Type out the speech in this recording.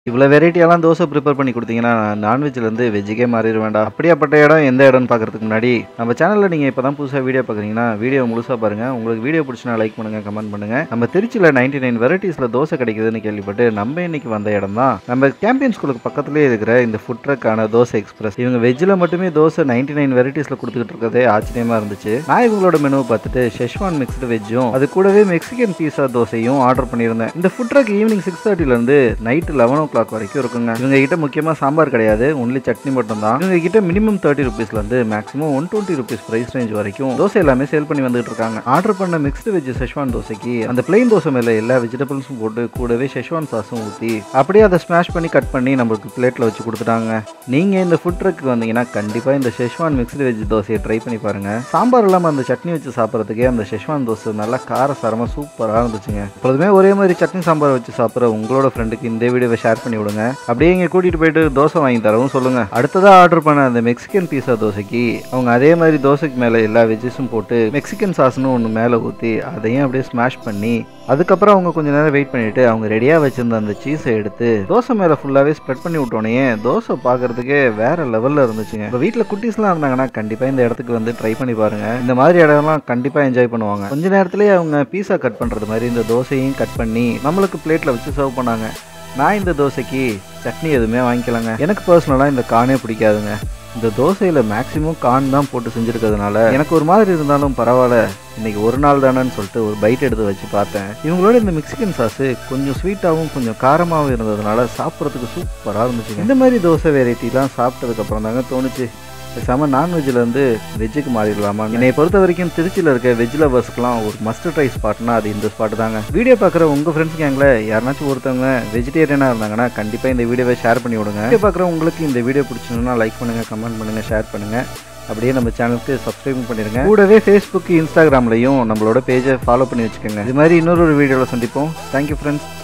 இவ்வளோ வெரைட்டியெல்லாம் தோசை ப்ரிப்பேர் பண்ணி கொடுத்தீங்கன்னா நான்வெஜ்லேருந்து வெஜ்ஜுக்கே மாறிடுவேண்டா அப்படியாப்பட்ட இடம் எந்த இடம்னு பார்க்கறதுக்கு முன்னாடி நம்ம சேனலில் நீங்கள் இப்போ தான் புதுசாக வீடியோ பார்க்குறீங்கன்னா வீடியோ முழுசாக பாருங்கள் உங்களுக்கு வீடியோ பிடிச்சினா லைக் பண்ணுங்கள் கமெண்ட் பண்ணுங்கள் நம்ம திருச்சியில் நைன்டி நைன் வெரைட்டிஸில் தோசை கிடைக்குதுன்னு கேள்விப்பட்டு நம்ம இன்னைக்கு வந்த இடம் தான் நம்ம கேம்பியன் ஸ்கூலுக்கு பக்கத்துலேயே இருக்கிற இந்த ஃபுட் ட்ரக்கான தோசை எக்ஸ்பிரஸ் இவங்க வெஜ்ஜில் மட்டுமே தோசை நைன்டி நைன் வெரைட்டிஸில் கொடுத்துக்கிட்டு இருக்கிறதே ஆச்சரியமாக இருந்துச்சு நான் இவங்களோட மெனுவை பார்த்துட்டு ஷெஷ்வான் மிக்ஸ்டு வெஜ்ஜும் அது கூடவே மெக்சிகன் பீஸா தோசையும் ஆர்டர் பண்ணியிருந்தேன் இந்த ஃபுட் ட்ரக் ஈவினிங் சிக்ஸ் தேர்ட்டிலேருந்து நைட்டு லெவன் ஓ கிளாக் வரைக்கும் இருக்குங்க இவங்க கிட்ட முக்கியமாக சாம்பார் கிடையாது ஒன்லி சட்னி மட்டும் தான் இவங்க கிட்ட மினிமம் தேர்ட்டி ருபீஸ்லேருந்து maximum one twenty rupees price range வரைக்கும் தோசை எல்லாமே சேல் பண்ணி வந்துட்டு இருக்காங்க ஆர்டர் பண்ண மிக்ஸ்டு வெஜ் செஷ்வான் தோசைக்கு அந்த பிளெயின் தோசை மேலே எல்லா வெஜிடபிள்ஸும் போட்டு கூடவே செஷ்வான் சாஸும் ஊற்றி அப்படியே அதை ஸ்மாஷ் பண்ணி கட் பண்ணி நம்மளுக்கு பிளேட்டில் வச்சு கொடுத்துட்டாங்க நீங்கள் இந்த ஃபுட் ட்ரக்கு வந்தீங்கன்னா கண்டிப்பாக இந்த செஷ்வான் மிக்ஸ்டு வெஜ் தோசையை ட்ரை பண்ணி பாருங்க சாம்பார் இல்லாமல் அந்த சட்னி வச்சு சாப்பிட்றதுக்கே அந்த செஷ்வான் தோசை நல்லா காரசாரமாக சூப்பராக இருந்துச்சுங்க எப்பொழுதுமே ஒரே மாதிரி சட்னி சாம்பார் வச்சு சாப்பிட்ற உங்களோட ஃப்ரெண்டுக்கு இந்த வீடியோவை ஷேர் பண்ணி விடுங்க அப்படியே இங்கே கூட்டிகிட்டு போயிட்டு தோசை வாங்கி தரவும் சொல்லுங்கள் அடுத்ததாக ஆர்டர் பண்ண அந்த மெக்சிகன் பீஸா தோசைக்கு அவங்க அதே மாதிரி தோசைக்கு மேலே எல்லா வெஜ்ஜஸும் போட்டு மெக்சிகன் சாஸ்னு ஒன்று மேலே ஊற்றி அதையும் அப்படியே ஸ்மாஷ் பண்ணி அதுக்கப்புறம் அவங்க கொஞ்ச நேரம் வெயிட் பண்ணிட்டு அவங்க ரெடியாக வச்சிருந்த அந்த சீஸை எடுத்து தோசை மேலே ஃபுல்லாகவே ஸ்ப்ரெட் பண்ணி விட்டோன்னே தோசை பார்க்கறதுக்கே வேற லெவலில் இருந்துச்சுங்க இப்போ வீட்டில் குட்டீஸ்லாம் இருந்தாங்கன்னா கண்டிப்பாக இந்த இடத்துக்கு வந்து ட்ரை பண்ணி பாருங்க இந்த மாதிரி இடம்லாம் கண்டிப்பாக என்ஜாய் பண்ணுவாங்க கொஞ்ச நேரத்திலேயே அவங்க பீஸா கட் பண்ணுறது மாதிரி இந்த தோசையும் கட் பண்ணி நம்மளுக்கு பிளேட்டில் வச்சு சர்வ் பண்ணாங்க நான் இந்த தோசைக்கு சட்னி எதுவுமே வாங்கிக்கலங்க எனக்கு பர்சனலாக இந்த கானே பிடிக்காதுங்க இந்த தோசையில் மேக்ஸிமம் கான் தான் போட்டு செஞ்சுருக்கிறதுனால எனக்கு ஒரு மாதிரி இருந்தாலும் பரவாயில்ல இன்னைக்கு ஒரு நாள் தானேன்னு சொல்லிட்டு ஒரு பைட் எடுத்து வச்சு பார்த்தேன் இவங்களோட இந்த மெக்சிகன் சாஸ் கொஞ்சம் ஸ்வீட்டாகவும் கொஞ்சம் காரமாகவும் இருந்ததுனால சாப்பிட்றதுக்கு சூப்பராக இருந்துச்சு இந்த மாதிரி தோசை வெரைட்டிலாம் சாப்பிட்டதுக்கப்புறம் தாங்க தோணுச்சு பேசாம நான்வெஜ்ல இருந்து வெஜ்ஜுக்கு மாறிடலாமா என்னை பொறுத்த வரைக்கும் திருச்சியில் இருக்க வெஜ் லவர்ஸ்க்குலாம் ஒரு மஸ்ட் ட்ரை ஸ்பாட்னா அது இந்த ஸ்பாட் தாங்க வீடியோ பார்க்குற உங்கள் ஃப்ரெண்ட்ஸ் கேங்கில் யாருனாச்சும் ஒருத்தவங்க வெஜிடேரியனாக இருந்தாங்கன்னா கண்டிப்பாக இந்த வீடியோவை ஷேர் பண்ணி விடுங்க வீடியோ பார்க்குற உங்களுக்கு இந்த வீடியோ பிடிச்சிருந்தா லைக் பண்ணுங்கள் கமெண்ட் பண்ணுங்கள் ஷேர் பண்ணுங்கள் அப்படியே நம்ம சேனலுக்கு சப்ஸ்கிரைப் பண்ணிடுங்க கூடவே ஃபேஸ்புக் இன்ஸ்டாகிராம்லையும் நம்மளோட பேஜை ஃபாலோ பண்ணி வச்சுக்கோங்க இது மாதிரி இன்னொரு ஒரு வீடியோவில் சந்திப்போம் தேங்க்யூ ஃப்ரெண்ட்ஸ்